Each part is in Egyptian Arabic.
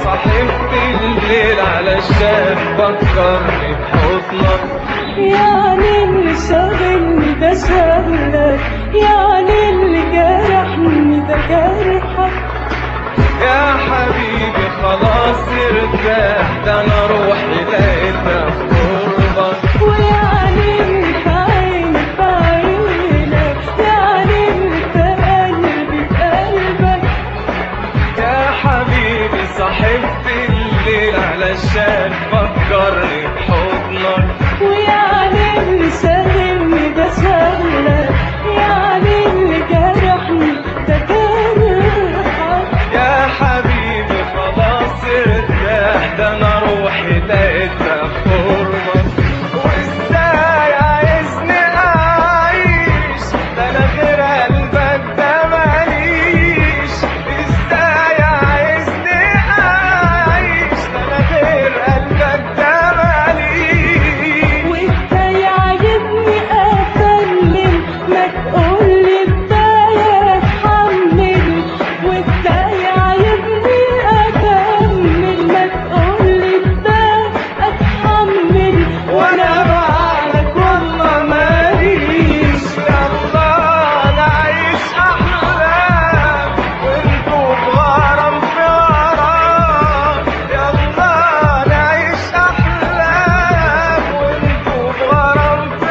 صحبت الليل علشان فكرني بحضنك يعني اللي شاغلني ده شغلك يعني اللي جرحني ده جرحك يا حبيبي خلاص ارتاح ده انا روحي لقيتها في قربك ويعني اللي في عيني في عينك يعني اللي في قلبي في قلبك يا حبيبي صحبت الليل علشان فكرني بحضنك ويعني اللي شاغلني ده شغلك يعني اللي جرحني ده جرحك يا حبيبي خلاص ارتاح ده انا روحي لقيتها في قربك وازاي عايزني اعيش ده انا غير قلبك ده ماليش ازاي عايزني اعيش ده انا غير قلبك ده ماليش وانت يعجبني اتكلم ما تقولي ازاي اتحمل وانت يعجبني اكمل ما تقولي ازاي اتحمل وانا بعدك والله ماليش يلا نعيش احلام وانتو بغرام في غرام يلا نعيش احلام وانتو بغرام في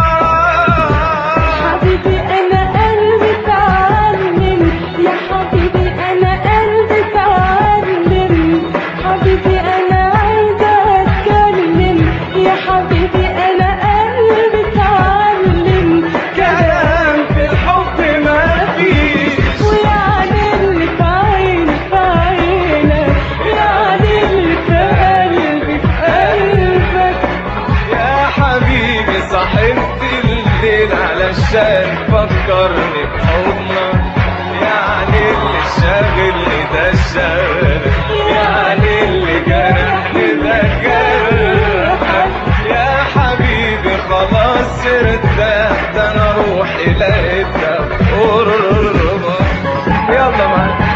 غرام حبيبي انا قلبي اتعلم يا حبيبي انا قلبي اتعلم حبيبي انا عايزه اتكلم يا حبيبي انا قلبي اتعلم كلام في الحب ما فيش ويعني اللي في عيني في عينك يعني اللي في قلبي في قلبك يا حبيبي صحبت الليل علشان فكرني بحضنك يعني اللي شاغلني ده الشغل يعني اللي جرحني ده جرحك يا حبيبي خلاص ارتاح ده انا روحي لقيتها في قربك يلا معاك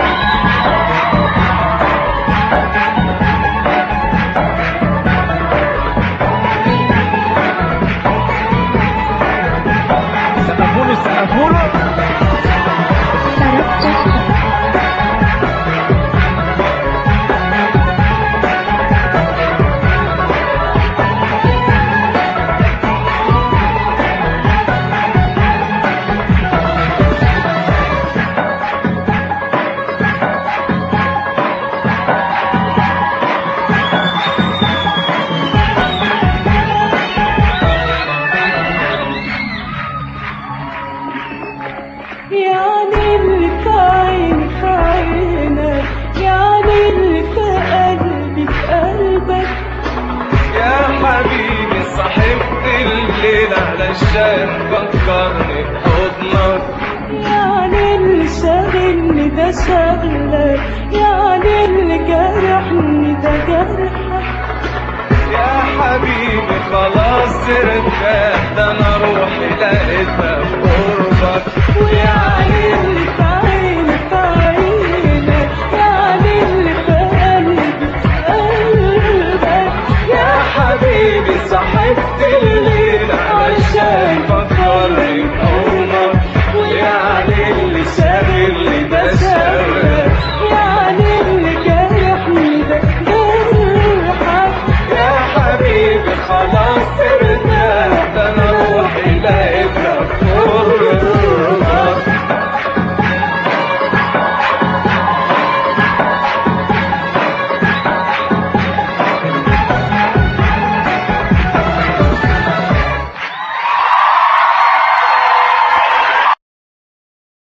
سقفوا له سقفوا له يعني اللي في عيني في عينك يعني اللي في قلبي في قلبك يا حبيبي صحبت الليل علشان فكرني بحضنك يعني اللي شاغلني ده شغلك يعني اللي جرحني ده جرحك يا حبيبي خلاص ارتاح ده انا روحي لقيتها في قربك ويا